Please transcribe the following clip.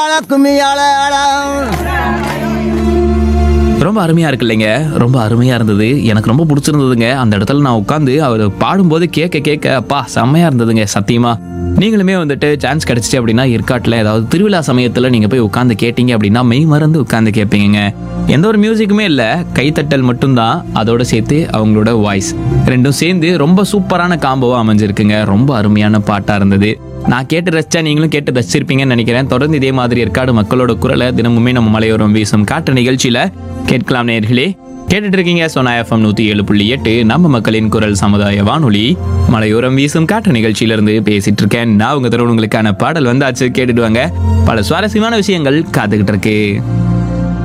கும்மியால கும்மியால ரொம்ப அருமையா இருக்கு இல்லைங்க ரொம்ப அருமையா இருந்தது எனக்கு ரொம்ப பிடிச்சிருந்ததுங்க அந்த இடத்துல நான் உட்காந்து அவர் பாடும்போது கேட்க கேட்க அப்பா செம்மையா இருந்ததுங்க சத்தியமா நீங்களுமே வந்துட்டு சான்ஸ் கிடைச்சிச்சு அப்படின்னா ஏற்காட்டில் ஏதாவது திருவிழா சமயத்தில் நீங்கள் போய் உட்காந்து கேட்டீங்க அப்படின்னா மெய் மறந்து உட்காந்து கேட்பீங்க எந்த ஒரு மியூசிக்குமே இல்லை கைத்தட்டல் மட்டும்தான் அதோட சேர்த்து அவங்களோட வாய்ஸ் ரெண்டும் சேர்ந்து ரொம்ப சூப்பரான காம்போவாக அமைஞ்சிருக்குங்க ரொம்ப அருமையான பாட்டாக இருந்தது நான் கேட்டு ரசிச்சா நீங்களும் கேட்டு ரசிச்சிருப்பீங்கன்னு நினைக்கிறேன் தொடர்ந்து இதே மாதிரி ஏற்காடு மக்களோட குரலை தினமுமே நம்ம மலையோரம் வீசும் காற்று நிகழ்ச்சியில கேட்கலாம் நேர்களே கேட்டுட்டு இருக்கீங்க சோனா எஃப்எம் நூத்தி ஏழு புள்ளி எட்டு நம்ம மக்களின் குரல் சமுதாய வானொலி மலையோரம் வீசும் காற்று நிகழ்ச்சியிலிருந்து பேசிட்டு இருக்கேன் நான் உங்க தருணங்களுக்கான பாடல் வந்தாச்சு கேட்டுட்டு வாங்க பல சுவாரஸ்யமான விஷயங்கள் காத்துக்கிட்டு இருக்கு